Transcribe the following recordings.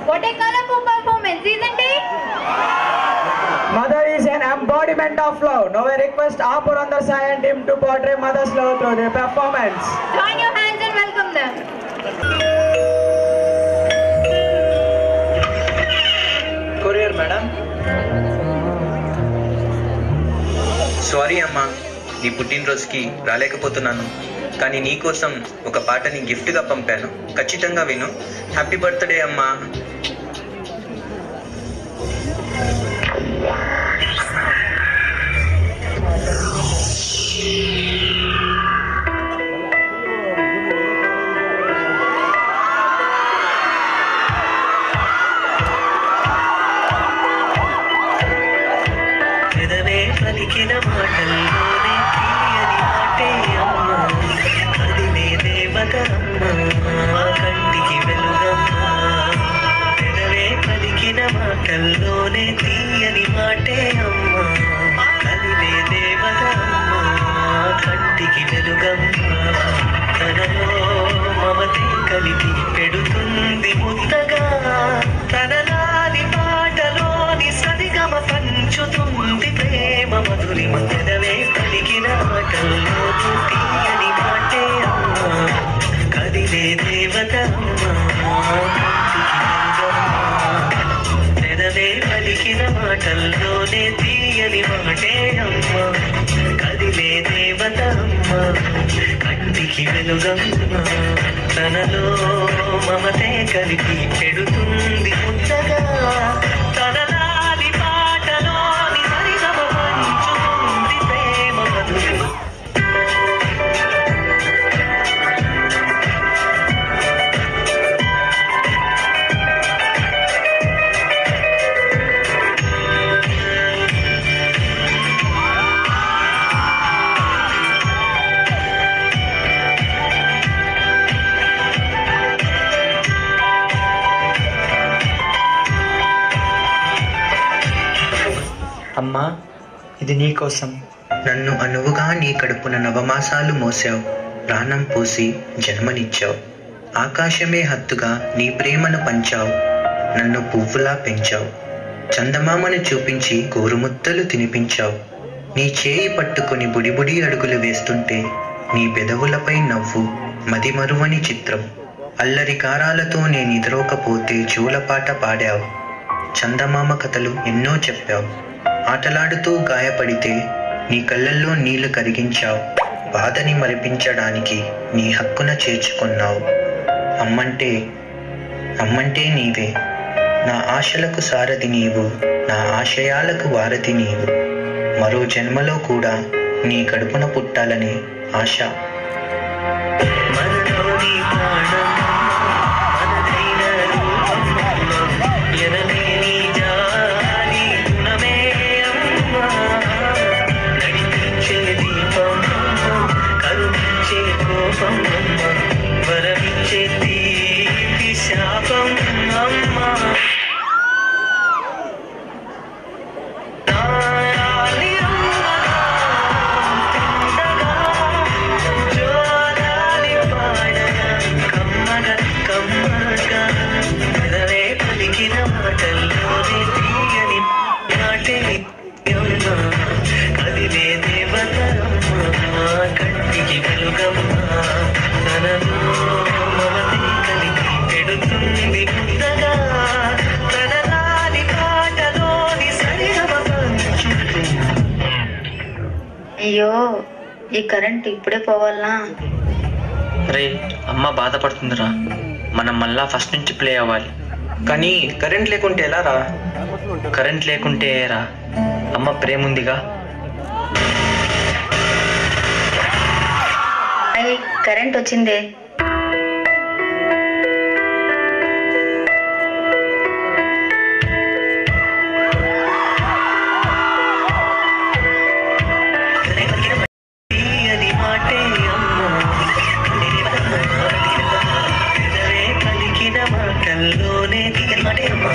What a colorful performance, isn't it? Mother is an embodiment of love. Now I request Apurandar Sai and team to portray mother's love through their performance. Join your hands and welcome them. Courier, madam. Sorry అమ్మా నీ పుట్టినరోజుకి రాలేకపోతున్నాను కానీ నీ కోసం ఒక పాటని గిఫ్ట్గా పంపాను ఖచ్చితంగా విను హ్యాపీ బర్త్డే అమ్మా పెదవే పలికిన మాటల్లోనే తీయని మాటే అమ్మ కదిలే దేవత అమ్మ కంటికి వెలుగమ్మ పెదవే పలికిన మాటల్లోనే తీయని మాటే అమ్మ కదిలే దేవత అమ్మ కంటికి వెలుగమ్మ తనలో మమతే కలిపి పెడుతుంది ముద్దగా తనలాని పాటలోని సరిగమ పంచుతుంది ప్రేమ మధురి మధురవే పలికిన మాటల్లో తీయని మాటే అమ్మ కదిలే దేవత అమ్మ కంటికి వెలుగమ్మ పెదవే పలికిన మాటల్లోనే తీయని మాటే అమ్మ కదిలే దేవత అమ్మ కంటికి వెలుగమ్మ తనలో మమతే కలిపి పెడుతుంది ముద్దగా తనలాలి పాటలోని సరిగమ పంచుతుంది ప్రేమ మధురి అమ్మా ఇది నీకోసం నన్ను అనువుగా నీ కడుపున నవమాసాలు మోసావు ప్రాణం పోసి జన్మనిచ్చావు ఆకాశమే హత్తుగా నీ ప్రేమను పంచావు నన్ను పువ్వులా పెంచావు చందమామను చూపించి గోరుముద్దలు తినిపించావు నీ చేయి పట్టుకుని బుడిబుడి అడుగులు వేస్తుంటే నీ పెదవులపై నవ్వు మదిమరువని చిత్రం అల్లరి కారాలతో నేను నిద్రోకపోతే చూలపాట పాడావు చందమామ కథలు ఎన్నో చెప్పావు ఆటలాడుతూ గాయపడితే నీ కళ్ళల్లో నీళ్లు కరిగించావు బాధని మరిపించడానికి నీ హక్కున చేర్చుకున్నావు అమ్మంటే అమ్మంటే నీవే నా ఆశలకు సారథి నీవు నా ఆశయాలకు వారధి నీవు మరో జన్మలో కూడా నీ కడుపున పుట్టాలని ఆశ మనలోని ప్రాణం మనదైన రూపం ఎనలేని జాలి గుణమే అమ్మా నడిపించే దీపం కరుణించే కోపం వరమిచ్చే తీపి శాపం అమ్మా నాయాలి జోలాలి పాడగా కమ్మగా కమ్మగా పెదవే పలికిన మాటల్లోనే తీయని మాటే అమ్మ కదిలే దేవతమ్మ కంటికి వెలుగమ్మ తనలో మమతే కలిపి పెడుతుంది ముద్దగా తనలాని పాటలోని సరిగమ పంచుతుంది అయ్యో ఈ కరెంట్ ఇప్పుడే పోవాలనా రే అమ్మ బాధపడుతుందిరా మనం మళ్ళా ఫస్ట్ నుంచి ప్లే అవ్వాలి కానీ కరెంట్ లేకుంటే ఎలా రా కరెంట్ లేకుంటే రా అమ్మ ప్రేమ ఉందిగా అయ్యి కరెంట్ వచ్చిందే తీయని మాటే అమ్మ పెదవే పలికిన మాటల్లోనే తీయని మాటే అమ్మ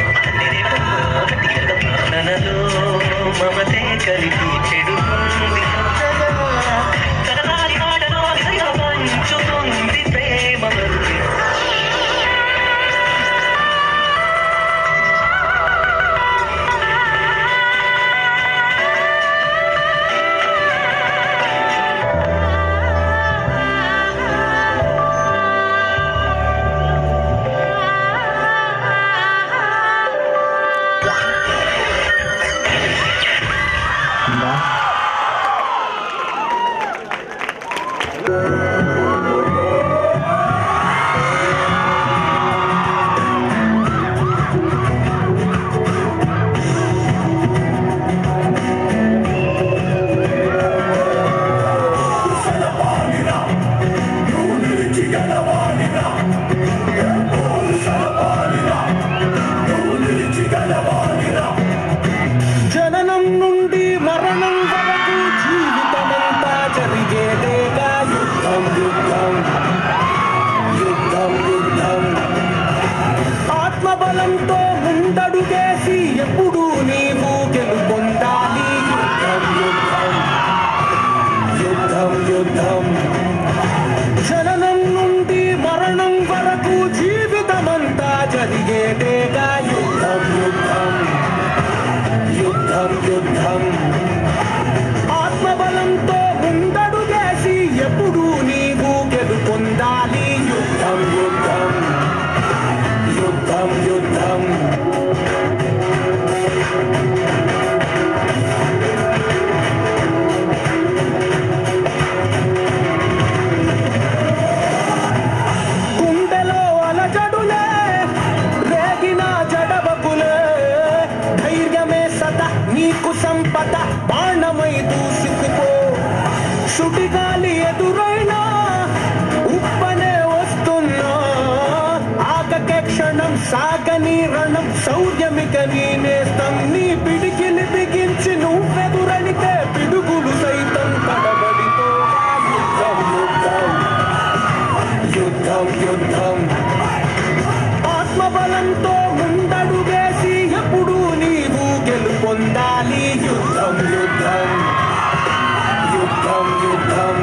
తనలో మమతే కలిపి చెడుకుంది తనలారి మాటలో సరిగా పంచుతుంది ప్రేమ మరుపు ఆత్మబలంతో ముందడుగేసి ఎప్పుడు నీవు గెలుపొందాలి యుద్ధం యుద్ధం యుద్ధం యుద్ధం జననం నుండి మరణం వరకు జీవితమంతా జరిగేదేగా యుద్ధం యుద్ధం యుద్ధం యుద్ధం ఆత్మబలంతో ముందడుగేసి ఎప్పుడు నీవు గెలుపొందాలి యుద్ధం యుద్ధం యుద్ధం యుద్ధం గుండెలో అలజడులే రేగిన జడబకులే ధైర్యమే సత నీకు సంపద బాణమై దూసుకుపో సుడిగాలి ఎదురైనా ఉప్పనే వస్తున్నా ఆగకే క్షణం సాగని రణం శౌర్యమిక నీ నేస్తం నీ పిడికిలి బిగించి నువ్వెదురడితే పిడుగులు సైతం కడబడితో యుద్ధం యుద్ధం యుద్ధం యుద్ధం ఆత్మబలంతో ముందడుగేసి ఎప్పుడు నీవు గెలుపొందాలి యుద్ధం యుద్ధం యుద్ధం యుద్ధం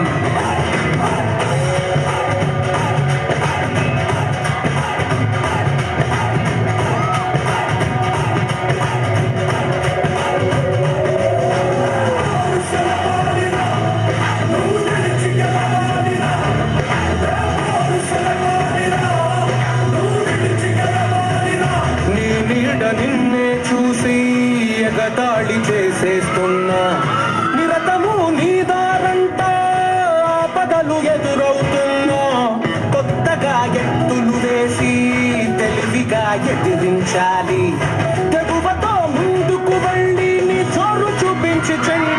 నీ నీడ నిన్నే చూసి ఎగతాళి చేసేస్తున్నా నిరతము నీ దారంట ఆపదలు ఎదురవుతున్నా కొత్తగా ఎత్తులు వేసి తెలివిగా ఎదిరించాలి తెగువతో ముందుకు వెళ్ళి నీ చోరు చూపించి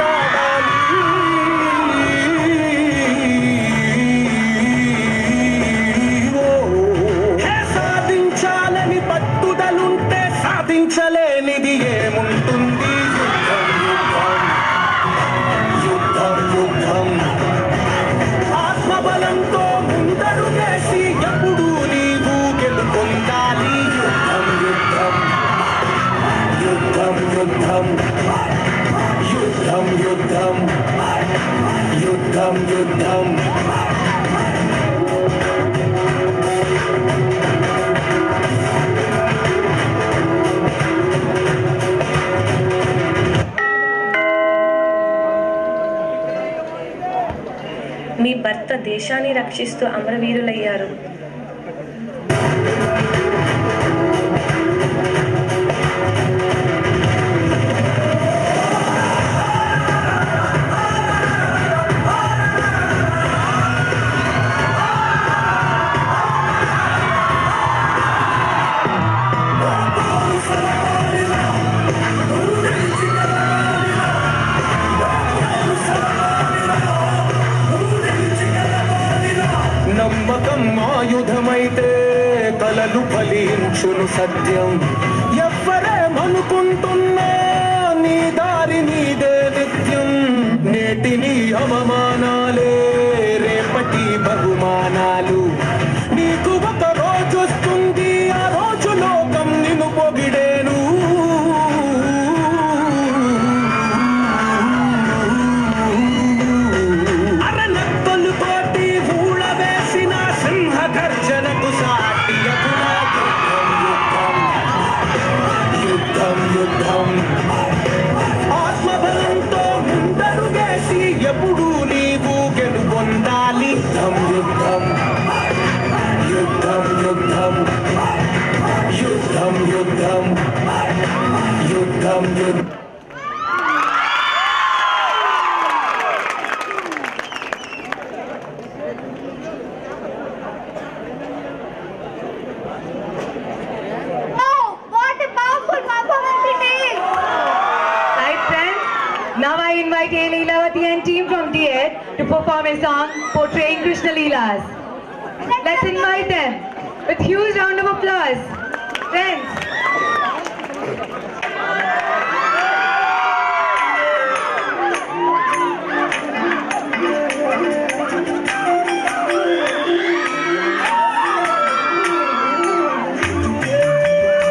చెండాడాలి హే సాధించాలని పట్టుదలుంటే సాధించలేనిది ఏముంటుంది యుద్ధం యుద్ధం యుద్ధం ఆత్మబలంతో ముందడుగేసి ఎప్పుడు నీవు గెలుపొందాలి యుద్ధం యుద్ధం యుద్ధం యుద్ధం యుద్ధం యుద్ధం యుద్ధం యుద్ధం మీ భర్త దేశాన్ని రక్షిస్తూ అమరవీరులయ్యారు నమ్మకం ఆయుధమైతే కలలు ఫలించును సత్యం ఎవ్వరేమనుకుంటున్నా నీ దారి నీదే నిత్యం నేటిని అవమానాలే రేపటి బహుమానాలు నీకు ఒక రోజు వస్తుంది ఆ రోజు లోకం నిన్ను పొగిడేను అరనక్కలు తోటి ఊళ వేసిన సింహ గర్జనకు సాటి ఎదురా యుద్ధం యుద్ధం ఆత్మబలంతో ముందడుగేసి ఎప్పుడు నీవు గెలుపొందాలి యుద్ధం యుద్ధం యుద్ధం యుద్ధం యుద్ధం యుద్ధం యుద్ధం యుద్ధం Oh, what a powerful performance it is! Hi friends, now I invite A. Leelavati and team from D8 to perform a song portraying Krishna Leelas. Let's invite them with huge round of applause. Friends, యుద్ధం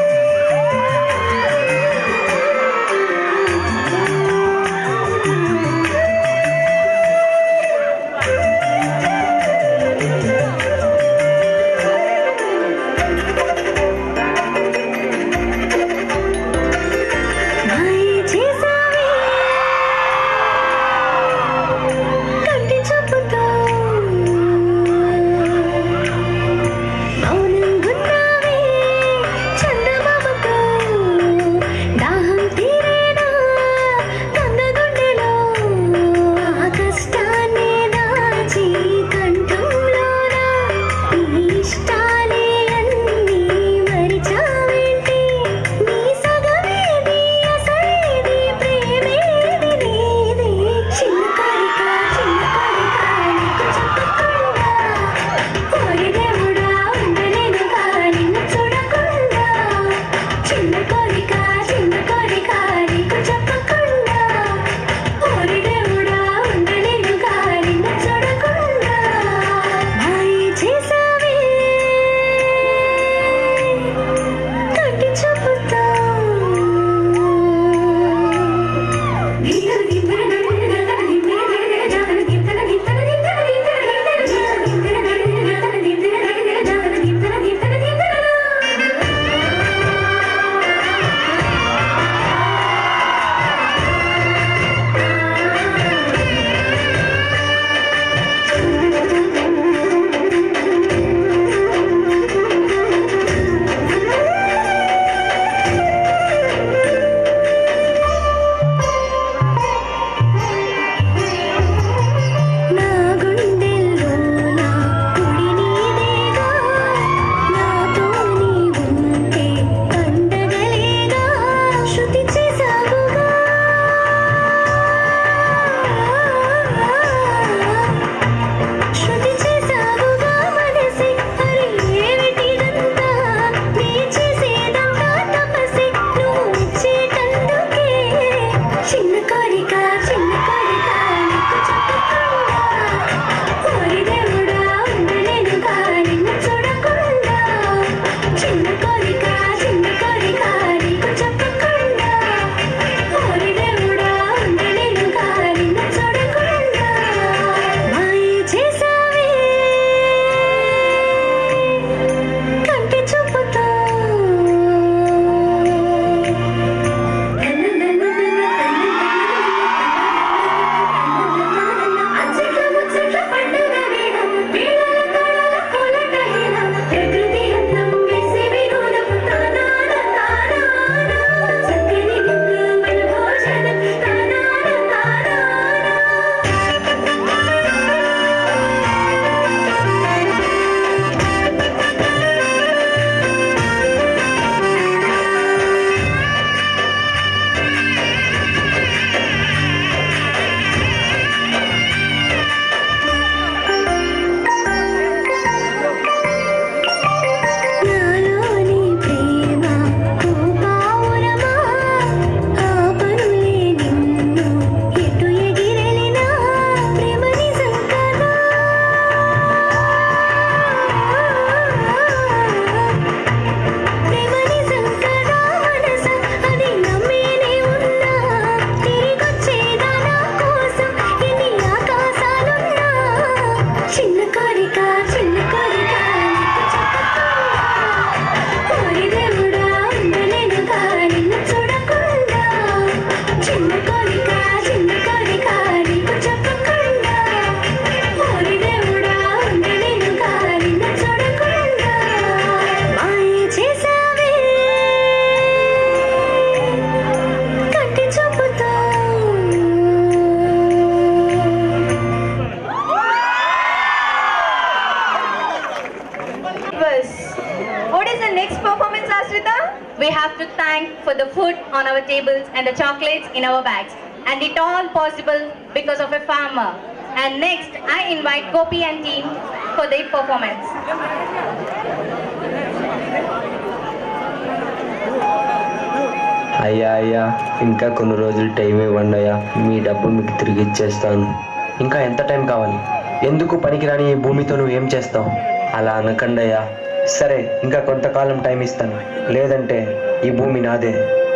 performance, Ashrita? We have to thank for the food on our tables and the chocolates in our bags. And it all possible because of a farmer. And next, I invite Gopi and team for their performance. అయ్యా అయ్యా ఇంకా కొన్ని రోజులు time ఇవ్వండి అయ్యా మీ డబ్బు మీకు తిరిగి ఇచ్చేస్తాను ఇంకా ఎంత టైం కావాలి ఎందుకు పనికిరాని ఈ భూమితో నువ్వు ఏం చేస్తావు అలా అనకండి అయ్యా సరే ఇంకా కొంతకాలం టైం ఇస్తాను లేదంటే ఈ భూమి నాదే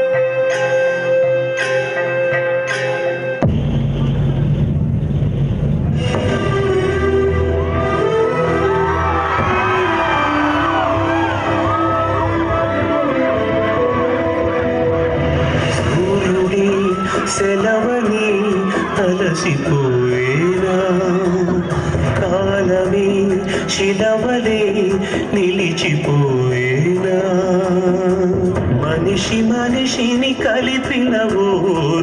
సూర్యుడి సెలవని అలసిపోయేనా కాలమే శిలవలే నిలిచిపోయేనా మనిషి మనిషిని కలిపిన ఓ